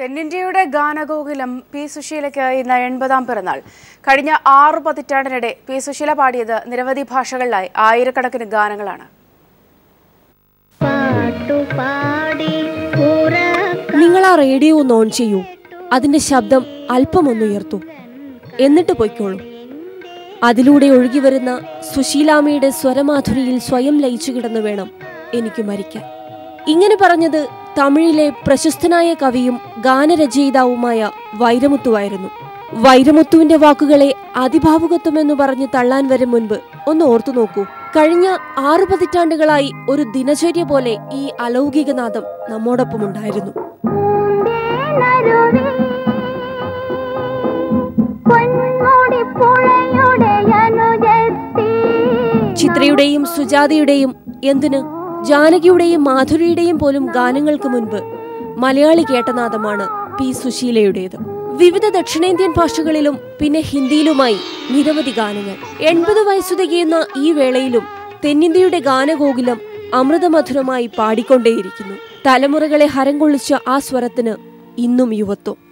തെന്നിന്ത്യയുടെ ഗാനഗോകുലം P സുശീലയ്ക്ക് ഇന്ന് എൺപതാം പിറന്നാൾ കഴിഞ്ഞ ആറു പതിറ്റാണ്ടിനിടെ പി സുശീല പാടിയത് നിരവധി ഭാഷകളിലായി ആയിരക്കണക്കിന് ഗാനങ്ങളാണ് പാട്ടുപാടി ഉറക്ക നിങ്ങൾ ആ റേഡിയോ ഒന്ന് ഓൺ ചെയ്യൂ അതിന്റെ ശബ്ദം അല്പം ഒന്ന് ഉയർത്തൂ എന്നിട്ട് പൊയ്ക്കോളൂ അതിലൂടെ ഒഴുകി വരുന്ന സുശീലാമ്മയുടെ സ്വരമാധുരിയിൽ സ്വയം ലയിച്ചു കിടന്നു വേണം എനിക്ക് മരിക്കാൻ ഇങ്ങനെ പറഞ്ഞത് തമിഴിലെ പ്രശസ്തനായ കവിയും ഗാനരചയിതാവുമായ വൈരമുത്തുവായിരുന്നു വൈരമുത്തുവിന്റെ വാക്കുകളെ അതിഭാവുകത്വമെന്ന് പറഞ്ഞ് തള്ളാൻ വരും മുൻപ് ഒന്ന് ഓർത്തു നോക്കൂ കഴിഞ്ഞ ആറു പതിറ്റാണ്ടുകളായി ഒരു ദിനചര്യ പോലെ ഈ അലൗകികനാദം നമ്മോടൊപ്പമുണ്ടായിരുന്നു പൂന്തേനരുവി, പൊന്മുടിപ്പുഴയുടെ അനുജത്തി. ചിത്രയുടെയും സുജാതയുടെയും എന്തിന് ജാനകിയുടെയും മാധുരിയുടെയും പോലും ഗാനങ്ങൾക്ക് മുൻപ് മലയാളി കേട്ട നാദമാണ് പി സുശീലയുടേത് വിവിധ ദക്ഷിണേന്ത്യൻ ഭാഷകളിലും പിന്നെ ഹിന്ദിയിലുമായി നിരവധി ഗാനങ്ങൾ എൺപത് വയസ്സു തികയുന്ന ഈ വേളയിലും തെന്നിന്ത്യയുടെ ഗാനഗോകുലം അമൃതമധുരമായി പാടിക്കൊണ്ടേയിരിക്കുന്നു തലമുറകളെ ഹരം കൊള്ളിച്ച ആ സ്വരത്തിന് ഇന്നും യുവത്വം